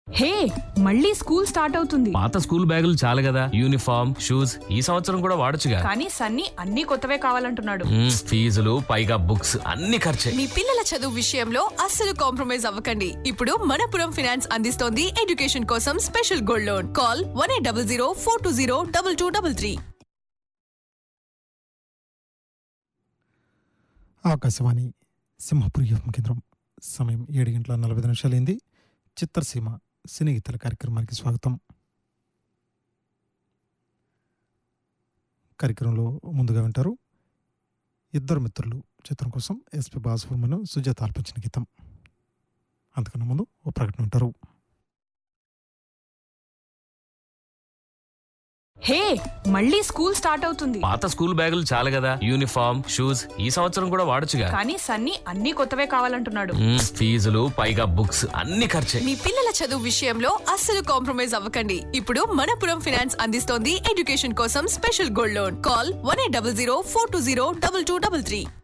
హే మళ్ళీ school start అవుతుంది పాత స్కూల్ బ్యాగులు చాలు కదా యూనిఫామ్ షూస్ ఈ సంవత్సరం కూడా వాడొచ్చుగా కానీ సన్నీ అన్ని కొత్తవే కావాలంటున్నాడు మ్మ్, ఫీజులు పైగా బుక్స్ అన్ని ఖర్చే మీ పిల్లల చదువు విషయంలో అస్సలు కాంప్రమైజ్ అవ్వకండి ఇప్పుడు మనపురం ఫైనాన్స్ అందిస్తోంది ఎడ్యుకేషన్ కోసం special gold loan call one eight double zero four two zero double two double three Akashvani Simhapuri FM కేంద్రం సమయం ఏడు గంటల నలభై ఐదు నిమిషాలైంది చిత్రసీమ సినీ గీతల కార్యక్రమానికి స్వాగతం కార్యక్రమంలో ముందుగా వింటారు ఇద్దరు మిత్రులు చిత్రం కోసం ఎస్పి బాలసుబ్రహ్మణ్యం సుజాత ఆలపించిన గీతం అంతకన్నా ముందు ఓ ప్రకటన ఉంటారు హే మళ్ళీ స్కూల్ స్టార్ట్ అవుతుంది పాత స్కూల్ బ్యాగులు చాలు కదా యూనిఫామ్ షూస్ ఈ సంవత్సరం కూడా వాడొచ్చుగా కానీ సన్నీ అన్ని కొత్తవే కావాలంటున్నాడు మ్మ్, ఫీజులు పైగా బుక్స్ అన్ని ఖర్చే మీ పిల్లల చదువు విషయంలో అస్సలు కాంప్రమైజ్ అవ్వకండి ఇప్పుడు మనపురం ఫైనాన్స్ అందిస్తోంది ఎడ్యుకేషన్ కోసం special gold loan call one eight double zero four two zero double two double three